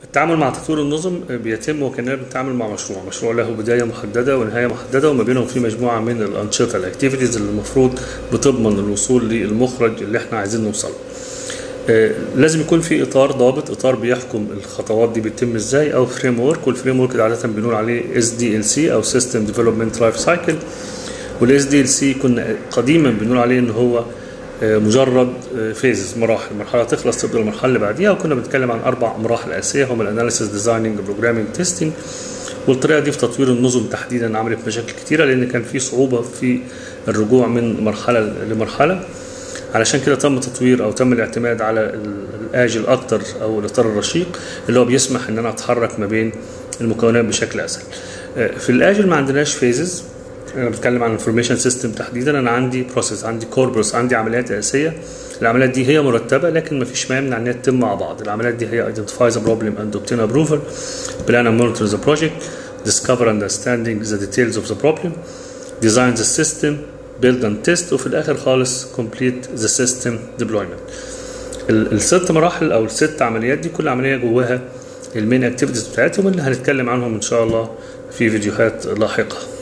التعامل مع تطوير النظم بيتم وكاننا بنتعامل مع مشروع مشروع له بدايه محدده ونهايه محدده وما بينهم في مجموعه من الانشطه الاكتيفيتيز اللي المفروض بتضمن الوصول للمخرج اللي احنا عايزين نوصل له. لازم يكون في اطار ضابط اطار بيحكم الخطوات دي بتتم ازاي او فريم ورك والفريم ورك ده عاده بنقول عليه اس دي ال سي او سيستم ديفلوبمنت لايف سايكل والاس دي ال سي كنا قديما بنقول عليه ان هو مجرد فيزز مراحل مرحله تخلص تبدا المرحله اللي بعديها وكنا بنتكلم عن اربع مراحل اساسيه هم الاناليسيس ديزايننج بروجرامينج تيستنج والطريقه دي في تطوير النظم تحديدا عملت مشاكل كتيره لان كان في صعوبه في الرجوع من مرحله لمرحله علشان كده تم تطوير او تم الاعتماد على الاجل اكتر او الاطار الرشيق اللي هو بيسمح ان انا اتحرك ما بين المكونات بشكل اسهل في الاجل ما عندناش فيزز انا بتكلم عن انفورميشن سيستم تحديدا انا عندي بروسيس عندي كوربرس عندي عمليات اساسيه العمليات دي هي مرتبه لكن ما فيش ما يمنع ان هي تتم مع بعض العمليات دي هي identify the problem and obtain approval plan and monitor the project discover understanding the details of the problem design the system build and test وفي الاخر خالص complete the system deployment الست مراحل او الست عمليات دي كل عمليه جواها المين اكتيفيتيز بتاعتهم اللي هنتكلم عنهم ان شاء الله في فيديوهات لاحقه